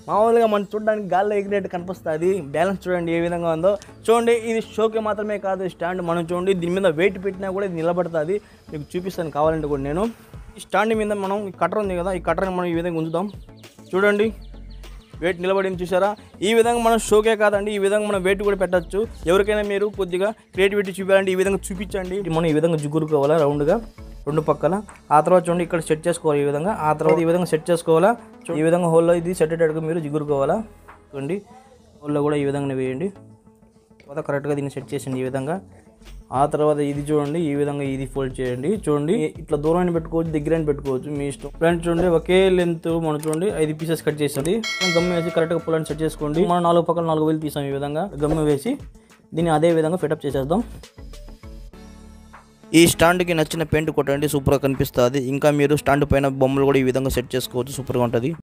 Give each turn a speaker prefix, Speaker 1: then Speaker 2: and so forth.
Speaker 1: మామూలుగా మనం చూడడానికి గాల్లో ఎగిరేట్టు కనిపిస్తుంది బ్యాలెన్స్ చూడండి ఏ విధంగా ఉందో చూడండి ఇది షోకి మాత్రమే కాదు స్టాండ్ మనం చూడండి దీని మీద వెయిట్ పెట్టినా కూడా ఇది నిలబడుతుంది మీకు చూపిస్తాను కావాలంటే కూడా నేను ఈ స్టాండ్ మీద మనం ఈ కట్టర్ ఉంది కదా ఈ కట్టర్ని మనం ఈ విధంగా ఉంచుదాం చూడండి వెయిట్ నిలబడింది చూసారా ఈ విధంగా మనం షోకే కాదండి ఈ విధంగా మనం వెయిట్ కూడా పెట్టచ్చు ఎవరికైనా మీరు కొద్దిగా క్రియేటివిటీ చూపించాలంటే ఈ విధంగా చూపించండి ఇది మనం ఈ విధంగా జిగురుకోవాలా రౌండ్గా రెండు పక్కల ఆ తర్వాత చూడండి ఇక్కడ సెట్ చేసుకోవాలి ఈ విధంగా ఆ తర్వాత ఈ విధంగా సెట్ చేసుకోవాలా చూ- ఈ విధంగా హోల్లో ఇది సెట్ అయ్యేటట్టుగా మీరు జిగురుకోవాలా చూడండి హోల్లో కూడా ఈ విధంగా వేయండి తర్వాత కరెక్ట్గా దీన్ని సెట్ చేసింది ఈ విధంగా ఆ తర్వాత ఇది చూడండి ఈ విధంగా ఇది ఫోల్డ్ చేయండి చూడండి ఇట్లా దూరాన్ని పెట్టుకోవచ్చు దగ్గర పెట్టుకోవచ్చు మీ ఇష్టం ఫ్రంట్ చూడండి ఒకే లెంత్ మనం చూడండి ఐదు పీసెస్ కట్ చేస్తుంది గమ్ము వేసి కరెక్ట్గా పొలాన్ని సెట్ చేసుకోండి మనం నాలుగు పక్కన నాలుగు వేలు తీసాం ఈ విధంగా గమ్ము వేసి దీన్ని అదే విధంగా ఫిటప్ చేసేద్దాం ఈ స్టాండ్కి నచ్చిన పెయింట్ కొట్టండి సూపర్గా కనిపిస్తుంది ఇంకా మీరు స్టాండ్ పైన బొమ్మలు కూడా ఈ విధంగా సెట్ చేసుకోవచ్చు సూపర్గా ఉంటుంది